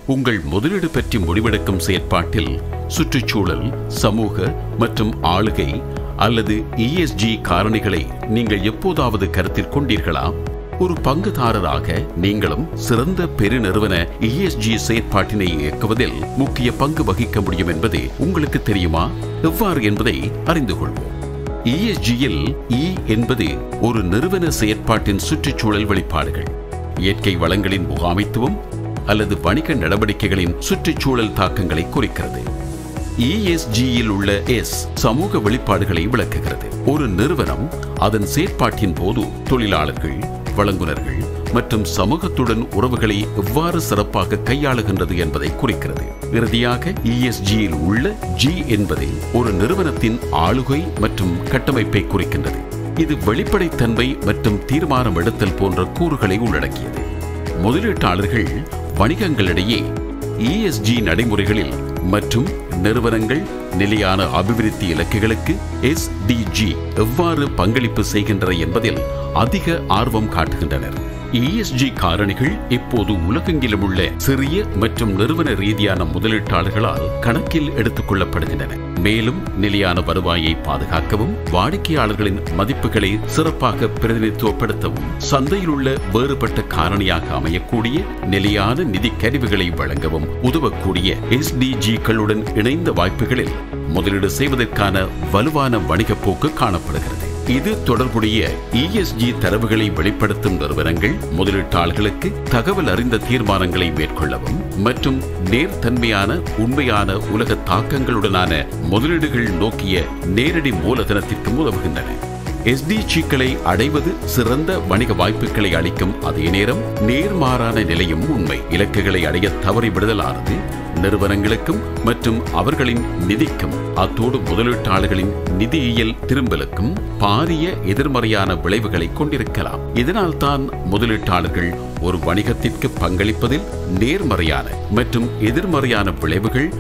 உங்கள் முதலீடு பற்றி முடிவெடுக்கும் செயற்பாட்டில் சுற்றுச்சூழல் சமூக மற்றும் ஆளுகை அல்லது இஎஸ்ஜி காரணிகளை நீங்கள் எப்போதாவது கருத்தில் கொண்டீர்களா ஒரு பங்குதாரராக நீங்களும் சிறந்த பெருநிறுவன இஎஸ்ஜி செயற்பாட்டினை இயக்குவதில் முக்கிய பங்கு வகிக்க முடியும் என்பது உங்களுக்கு தெரியுமா எவ்வாறு என்பதை அறிந்து கொள்வோம் இஎஸ்ஜியில் இ என்பது ஒரு நிறுவன செயற்பாட்டின் சுற்றுச்சூழல் வெளிப்பாடுகள் இயற்கை வளங்களின் முகாமைத்துவம் அல்லது வணிக நடவடிக்கைகளின் சுற்றுச்சூழல் தாக்கங்களை குறிக்கிறது இஎஸ்ஜியில் உள்ள எஸ் சமூக வெளிப்பாடுகளை விளக்குகிறது ஒரு நிறுவனம் அதன் செயற்பாட்டின் போது தொழிலாளர்கள் வழங்குனர்கள் மற்றும் சமூகத்துடன் உறவுகளை எவ்வாறு சிறப்பாக கையாளுகின்றது என்பதை குறிக்கிறது இறுதியாக இஎஸ்ஜியில் உள்ள ஜி என்பது ஒரு நிறுவனத்தின் ஆளுகை மற்றும் கட்டமைப்பை குறிக்கின்றது இது வெளிப்படைத்தன்மை மற்றும் தீர்மானம் எடுத்தல் போன்ற கூறுகளை உள்ளடக்கியது முதலீட்டாளர்கள் வணிகங்களிடையே இஎஸ்ஜி நடைமுறைகளில் மற்றும் நிறுவனங்கள் நிலையான அபிவிருத்தி இலக்குகளுக்கு எஸ்டிஜி எவ்வாறு பங்களிப்பு செய்கின்றன என்பதில் அதிக ஆர்வம் காட்டுகின்றனர் இஎஸ்ஜி காரணிகள் இப்போது உலகெங்கிலும் உள்ள சிறிய மற்றும் நிறுவன ரீதியான முதலீட்டாளர்களால் கணக்கில் எடுத்துக் கொள்ளப்படுகின்றன மேலும் நிலையான வருவாயை பாதுகாக்கவும் வாடிக்கையாளர்களின் மதிப்புகளை சிறப்பாக பிரதிநிதித்துவப்படுத்தவும் சந்தையில் உள்ள வேறுபட்ட காரணியாக அமையக்கூடிய நிலையான நிதி கருவிகளை வழங்கவும் உதவக்கூடிய எஸ்டிஜிக்களுடன் இணைந்த வாய்ப்புகளில் முதலீடு செய்வதற்கான வலுவான வணிக போக்கு காணப்படுகிறது இது தொடர்புடைய இஎஸ்ஜி தரவுகளை வெளிப்படுத்தும் நிறுவனங்கள் முதலீட்டாளர்களுக்கு தகவல் அறிந்த தீர்மானங்களை மேற்கொள்ளவும் மற்றும் நேர்த்தன்மையான உண்மையான உலக தாக்கங்களுடனான முதலீடுகள் நோக்கிய நேரடி மூலதனத்திற்கு உதவுகின்றன எஸ்டிஜிக்களை அடைவது சிறந்த வணிக வாய்ப்புகளை அளிக்கும் அதே நேரம் நேர்மாறான நிலையும் உண்மை இலக்குகளை அடைய தவறிவிடுதலானது நிறுவனங்களுக்கும் மற்றும் அவர்களின் நிதிக்கும் அத்தோடு முதலீட்டாளர்களின் நிதியியல் திரும்பலுக்கும் பாரிய எதிர்மறையான விளைவுகளை கொண்டிருக்கலாம் இதனால் தான் முதலீட்டாளர்கள் ஒரு வணிகத்திற்கு பங்களிப்பதில் நேர்மறையான மற்றும் எதிர்மறையான விளைவுகள்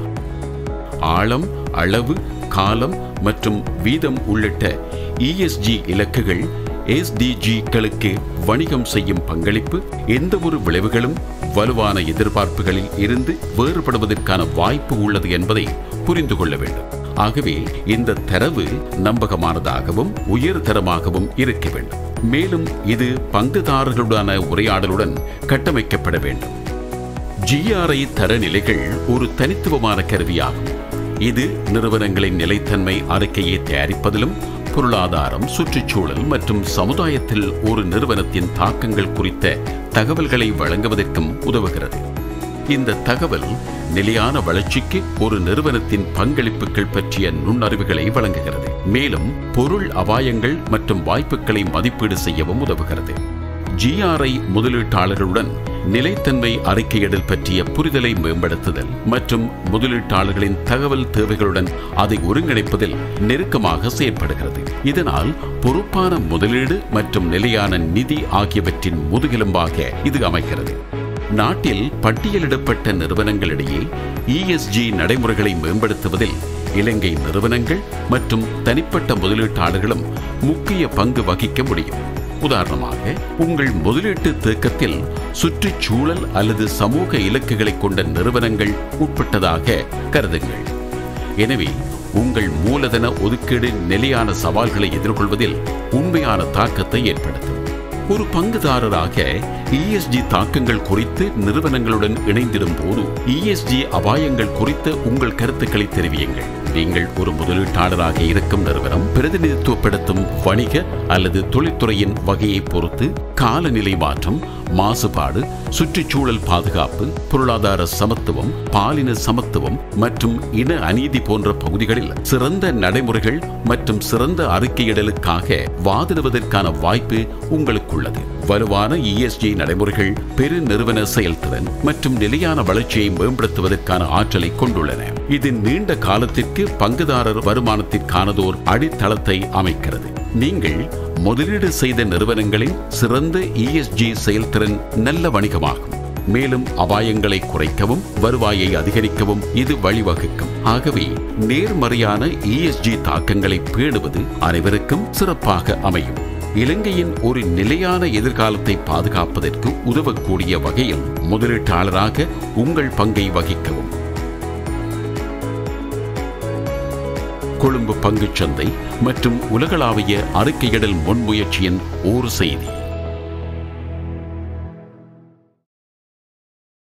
ஆழம் அளவு காலம் மற்றும் வீதம் உள்ளிட்ட இஎஸ்ஜி இலக்குகள் எஸ்டிஜிக்களுக்கு வணிகம் செய்யும் பங்களிப்பு எந்த ஒரு விளைவுகளும் வலுவான எதிர்பார்ப்புகளில் இருந்து வேறுபடுவதற்கான வாய்ப்பு உள்ளது என்பதை புரிந்து கொள்ள வேண்டும் ஆகவே இந்த தரவு நம்பகமானதாகவும் உயர்தரமாகவும் இருக்க வேண்டும் மேலும் இது பங்குதாரர்களுடனான உரையாடலுடன் கட்டமைக்கப்பட வேண்டும் ஜிஆர்ஐ தரநிலைகள் ஒரு தனித்துவமான கருவியாகும் இது நிறுவனங்களின் நிலைத்தன்மை அறிக்கையை தயாரிப்பதிலும் பொருளாதாரம் சுற்றுச்சூழல் மற்றும் சமுதாயத்தில் ஒரு நிறுவனத்தின் தாக்கங்கள் குறித்த தகவல்களை வழங்குவதற்கும் உதவுகிறது இந்த தகவல் நிலையான வளர்ச்சிக்கு ஒரு நிறுவனத்தின் பங்களிப்புகள் பற்றிய நுண்ணறிவுகளை வழங்குகிறது மேலும் பொருள் அபாயங்கள் மற்றும் வாய்ப்புகளை மதிப்பீடு செய்யவும் உதவுகிறது ஜிஆர்ஐ முதலீட்டாளர்களுடன் நிலைத்தன்மை அறிக்கையிடல் பற்றிய புரிதலை மேம்படுத்துதல் மற்றும் முதலீட்டாளர்களின் தகவல் தேவைகளுடன் அதை ஒருங்கிணைப்பதில் நெருக்கமாக செயற்படுகிறது இதனால் பொறுப்பான முதலீடு மற்றும் நிலையான நிதி ஆகியவற்றின் முதுகெலும்பாக இது அமைகிறது நாட்டில் பட்டியலிடப்பட்ட நிறுவனங்களிடையே இஎஸ்ஜி நடைமுறைகளை மேம்படுத்துவதில் இலங்கை நிறுவனங்கள் மற்றும் தனிப்பட்ட முதலீட்டாளர்களும் முக்கிய பங்கு வகிக்க முடியும் உதாரணமாக உங்கள் முதலீட்டு தேக்கத்தில் சுற்றுச்சூழல் அல்லது சமூக இலக்குகளை கொண்ட நிறுவனங்கள் உட்பட்டதாக கருதுங்கள் எனவே உங்கள் மூலதன ஒதுக்கீடு நிலையான சவால்களை எதிர்கொள்வதில் உண்மையான தாக்கத்தை ஏற்படுத்தும் ஒரு பங்குதாரராக இஎஸ்ஜி தாக்கங்கள் குறித்து நிறுவனங்களுடன் இணைந்திடும் போது இஎஸ்ஜி அபாயங்கள் குறித்த உங்கள் கருத்துக்களை தெரிவியுங்கள் நீங்கள் ஒரு முதலீட்டாளராக இருக்கும் நிறுவனம் பிரதிநிதித்துவப்படுத்தும் வணிக அல்லது தொழில்துறையின் வகையை பொறுத்து காலநிலை மாற்றம் மாசுபாடு சுற்றுச்சூழல் பாதுகாப்பு பொருளாதார சமத்துவம் பாலின சமத்துவம் மற்றும் இன அநீதி போன்ற பகுதிகளில் சிறந்த நடைமுறைகள் மற்றும் சிறந்த அறிக்கையிடலுக்காக வாதிடுவதற்கான வாய்ப்பு உங்களுக்குள்ளது வலுவான இஎஸ்ஜி நடைமுறைகள் பெருநிறுவன செயல்திறன் மற்றும் நிலையான வளர்ச்சியை மேம்படுத்துவதற்கான ஆற்றலை கொண்டுள்ளன இது நீண்ட காலத்திற்கு பங்குதாரர் வருமானத்திற்கானதோர் அடித்தளத்தை அமைக்கிறது நீங்கள் முதலீடு செய்த நிறுவனங்களின் சிறந்த இஎஸ்ஜி செயல்திறன் நல்ல வணிகமாகும் மேலும் அபாயங்களை குறைக்கவும் வருவாயை அதிகரிக்கவும் இது வழிவகுக்கும் ஆகவே நேர்மறையான இஎஸ்ஜி தாக்கங்களை பேணுவது அனைவருக்கும் சிறப்பாக அமையும் இலங்கையின் ஒரு நிலையான எதிர்காலத்தை பாதுகாப்பதற்கு உதவக்கூடிய வகையில் முதலீட்டாளராக உங்கள் பங்கை வகிக்கவும் கொழும்பு பங்குச்சந்தை மற்றும் உலகளாவிய அறிக்கையிடல் முன்முயற்சியின் ஒரு செய்தி